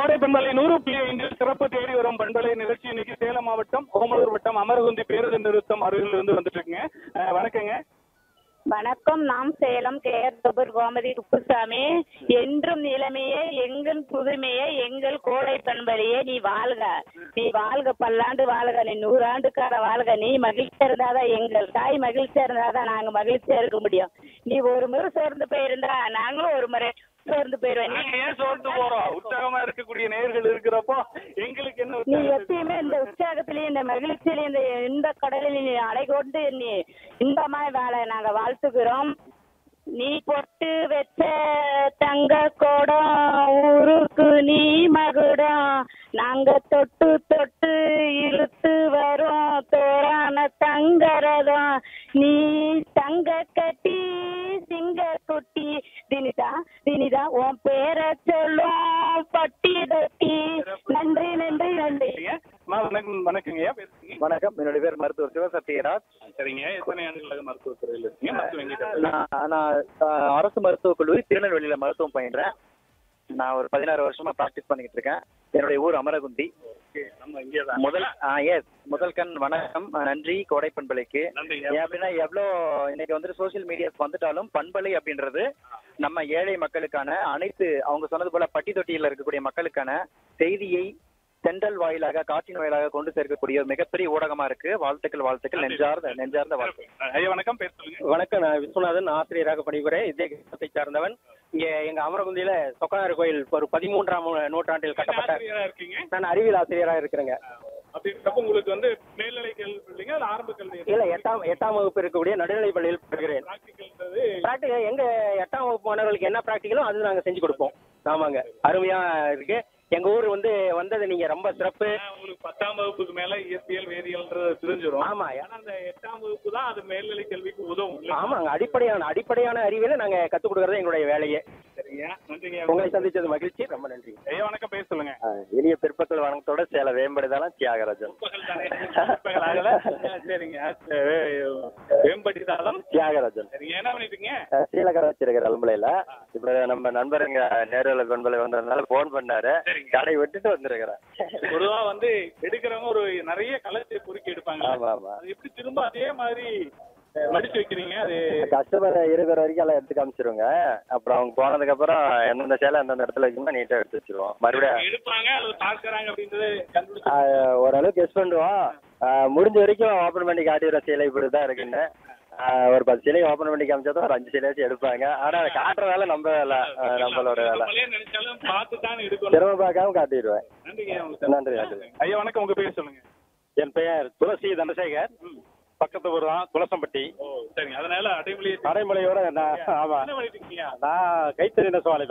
கோடை பண்பலை நூறு புள்ளி ஐந்தில் சிறப்பு தேடி வரும் பண்பலை நிகழ்ச்சி இன்னைக்கு சேலம் மாவட்டம் ஓமலூர் வட்டம் அமரகுந்தி பேருந்து நிறுத்தம் அருகில் இருந்து வந்துட்டு இருக்குங்க அஹ் வணக்கங்க வணக்கம் நாம் சேலம் கேஆர் கபூர் கோமதி குப்புசாமி என்றும் நிலைமையே எங்கள் புதுமையே எங்கள் கோடை பண்பலையே நீ வாழ்க நீ வாழ்க பல்லாண்டு வாழ்க நீ நூறாண்டுக்கார வாழ்க நீ மகிழ்ச்சியா இருந்தாதான் எங்கள் தாய் மகிழ்ச்சியா இருந்தாதான் நாங்க மகிழ்ச்சியா இருக்க முடியும் நீ ஒரு முறை சோர்ந்து போயிருந்தா நாங்களும் ஒரு முறை சோர்ந்து போயிருவேன் நாங்க ஏன் சோர்ந்து போறோம் உற்சாகமா இருக்கக்கூடிய நேர்கள் இருக்கிறப்போ எங்களுக்கு என்ன நீ உற்சாகம் எப்பயுமே இந்த உற்சாகத்திலையும் இந்த மகிழ்ச்சியிலையும் இந்த இந்த கடலில் நீ அலைகொண்டு நீ இன்பமாய் வாழ நாங்க வாழ்த்துக்கிறோம் நீ பொட்டு வச்ச தங்க கோடம் ஊருக்கு நீ மகுடம் நாங்க தொட்டு தொட்டு இழுத்து வரோம் தோரான தங்கரதம் நீ தங்க கட்டி சிங்க குட்டி தினிதா தினிதா உன் பேரை சொல்லும் பட்டி தட்டி நன்றி நன்றி நன்றி சரிங்க. அம்மா, வணக்கம் வணக்கங்க பேசுறீங்க வணக்கம் என்னுடைய பேர் மருத்துவர் சிவசத்யராஜ் சரிங்க எத்தனை ஆண்டுகளாக மருத்துவத்துறையில் இருக்கீங்க மருத்துவம் எங்கிட்ட நான் நான் அஹ், அரசு மருத்துவக் கல்லூரி திருநெல்வேலியில மருத்துவம் பயின்றேன் நான் ஒரு பதினாறு வருஷமா ப்ராக்டிஸ் பண்ணிக்கிட்டு இருக்கேன் என்னுடைய ஊர் அமரகுந்தி நம்ம இங்கே தான் முதல் எஸ் முதல் கண் வணக்கம் அஹ், நன்றி கோடை பண்பலைக்கு நன்றிங்க ஏன் அப்படின்னா எவ்வளோ இன்னைக்கு வந்துட்டு சோஷியல் மீடியாஸ் வந்துட்டாலும் பண்பலை அப்படின்றது நம்ம ஏழை மக்களுக்கான அனைத்து அவங்க சொன்னது போல பட்டி தொட்டியில் இருக்கக்கூடிய மக்களுக்கான செய்தியை தென்றல் வாயிலாக காற்றின் வாயிலாக கொண்டு சேர்க்கக்கூடிய ஒரு மிகப்பெரிய ஊடகமா இருக்கு வாழ்த்துக்கள் வாழ்த்துக்கள் நெஞ்சார்ந்த நெஞ்சார்ந்த வாழ்த்து ஐயா வணக்கம் பேர் சொல்லுங்க வணக்கம் நான் விஸ்வநாதன் ஆசிரியராக பணிபுரிகிறேன் இதே கிராமத்தை சார்ந்தவன் இங்கே எங்க அமரகுந்தியில சொக்கனார் கோயில் ஒரு பதிமூன்றாம் நூற்றாண்டில் கட்டப்பட்ட ஆசிரியரா இருக்கீங்க நான் அறிவியல் ஆசிரியராக இருக்கிறேங்க அப்படின்றப்ப உங்களுக்கு வந்து மேல்நிலை கல்வி பள்ளிங்க இல்ல ஆரம்ப கல்வி இல்ல எட்டாம் எட்டாம் வகுப்பு இருக்கக்கூடிய நடுநிலைப் பள்ளியில் படிக்கிறேன் பிராக்டிகல்ன்றது பிராக்டிகல் எங்க எட்டாம் வகுப்பு மாணவர்களுக்கு என்ன பிராக்டிகலோ அது நாங்க செஞ்சு கொடுப்போம் ஆமாங்க அருமையா இருக்கு எங்க ஊர் வந்து வந்தது நீங்க ரொம்ப சிறப்பு ஏன்னா உங்களுக்கு பத்தாம் வகுப்புக்கு மேல இயற்பியல் வேதியியல்ன்றது தெரிஞ்சிடும் ஆமா ஆனா அந்த எட்டாம் வகுப்பு தான் அது மேல்நிலை கல்விக்கு உதவும் இல்லையா? ஆமாங்க அடிப்படையான அடிப்படையான அறிவியலை நாங்க கத்துக் கொடுக்கறது எங்களுடைய வேலையே சரிங்க நன்றிங்க உங்களை சந்திச்சது மகிழ்ச்சி ரொம்ப நன்றி ஐயா வணக்கம் பேர் சொல்லுங்க இனிய பிற்பகல் வணக்கத்தோட சேல வேம்படுதாலும் தியாகராஜன் பிற்பகல் தானே பிற்பகல் ஆகல ஆ, சரிங்க வேம்படி தாளம் தியாகராஜன் சரிங்க என்ன பண்ணிட்டீங்க ஸ்ரீலகர் வச்சிருக்கிற அலுமலையில இப்ப நம்ம நண்பர் இங்க நேரில் கொன்பலை வந்ததுனால போன் பண்ணாரு கடை விட்டுட்டு வந்திருக்கிறேன் பொதுவா வந்து எடுக்கிறவங்க ஒரு நிறைய கலத்தை பொறுக்கி எடுப்பாங்க ஆமா ஆமா அது எப்படி திரும்ப அதே மாதிரி அஹ், மடிச்சு வைக்கிறீங்க அது கஸ்டமர் இருக்கிற வரைக்கும் எல்லாம் எடுத்து காமிச்சிருங்க அப்புறம் அவங்க போனதுக்கு அப்புறம் எந்தெந்த சேலை எந்தெந்த இடத்துல வைக்கணுமோ நீட்டா எடுத்து வச்சிருவோம் மறுபடியும் எடுப்பாங்க அது பார்க்கறாங்க அப்படின்றது கண்டுபிடிச்சு ஆஹ், ஓரளவுக்கு கெஸ் பண்ணுவோம் ஆஹ், முடிஞ்ச வரைக்கும் ஓப்பன் பண்ணி காட்டிடுற சேலை இப்படிதான் இருக்குன்னு ஆஹ், ஒரு பத்து சிலையை ஓப்பன் பண்ணி காமிச்சா ஒரு அஞ்சு சிலையாச்சும் எடுப்பாங்க ஆனா அதை காட்டுற வேலை நம்ம வேலை ஆஹ், நம்மளோட வேலை நம்மளே நினைச்சாலும் பார்த்து தான் எடுக்கணும் சிரமம் பார்க்காம காட்டிடுவேன் நன்றிங்க உங்களுக்கு. நன்றி நன்றி ஐயா வணக்கம் உங்க பேர் சொல்லுங்க என் பெயர் துளசி தண்டசேகர் பக்கத்து ஊர் தான் துளசம்பட்டி ஓ சரிங்க அதனால அடைமொழி அரைமலையோட நான் ஆமா என்ன பண்ணிட்டு இருக்கீங்க நான் கைத்தறி நெசவாளி